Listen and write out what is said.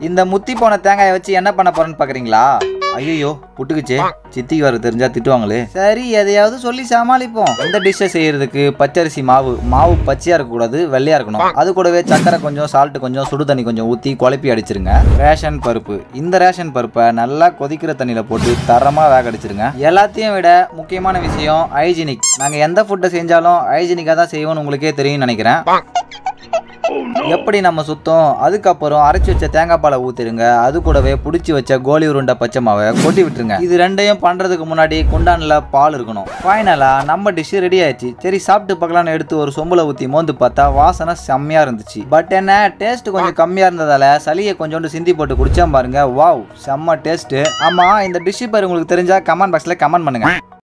இந்த முத்தி போன தேங்காயை வச்சு என்ன பண்ண போறேன்னு பாக்குறீங்களா ஐயோ புட்டுக்குச்சு சித்திக்கு வர தெரிஞ்சா திட்டுவாங்களே சரி எதையாவது சொல்லி சமாளிப்போம் இந்த டிஷ்ஷை செய்யறதுக்கு பச்சரிசி மாவு மாவு பச்சையா இருக்கக்கூடாது வெள்ளையா இருக்கணும் அது கூடவே சக்கரை கொஞ்சம் சால்ட் கொஞ்சம் சுடு தண்ணி கொஞ்சம் ஊற்றி குழப்பி அடிச்சிருங்க ரேஷன் பருப்பு இந்த ரேஷன் பருப்பை நல்லா கொதிக்கிற தண்ணியில் போட்டு தரமாக வேக அடிச்சிருங்க எல்லாத்தையும் விட முக்கியமான விஷயம் ஹைஜீனிக் நாங்கள் எந்த ஃபுட்டை செஞ்சாலும் ஹைஜீனிக்காக தான் செய்வோம்னு உங்களுக்கே தெரியும்னு நினைக்கிறேன் எப்படி நம்ம சுத்தம் அதுக்கப்புறம் அரைச்சி வச்ச தேங்காய் பாலை ஊத்திருங்க அது கூடவே புடிச்சு வச்ச கோலி உருண்டை பச்சை மாவை கொட்டி விட்டுருங்க இது ரெண்டையும் பண்றதுக்கு முன்னாடி குண்டான்ல பால் இருக்கணும் ஃபைனலா நம்ம டிஷ் ரெடி ஆயிடுச்சு சரி சாப்பிட்டு பார்க்கலாம்னு எடுத்து ஒரு சொம்புல ஊத்தி மோந்து பார்த்தா வாசனை செம்மையா இருந்துச்சு பட் என்ன டேஸ்ட் கொஞ்சம் கம்மியா இருந்ததால சளியை கொஞ்சோண்டு சிந்தி போட்டு குடிச்சேன் பாருங்க வாவ் செம்ம டேஸ்ட் ஆமா இந்த டிஷ் பேர் உங்களுக்கு தெரிஞ்சா கமெண்ட் பாக்ஸ்ல கமெண்ட் பண்ணுங்க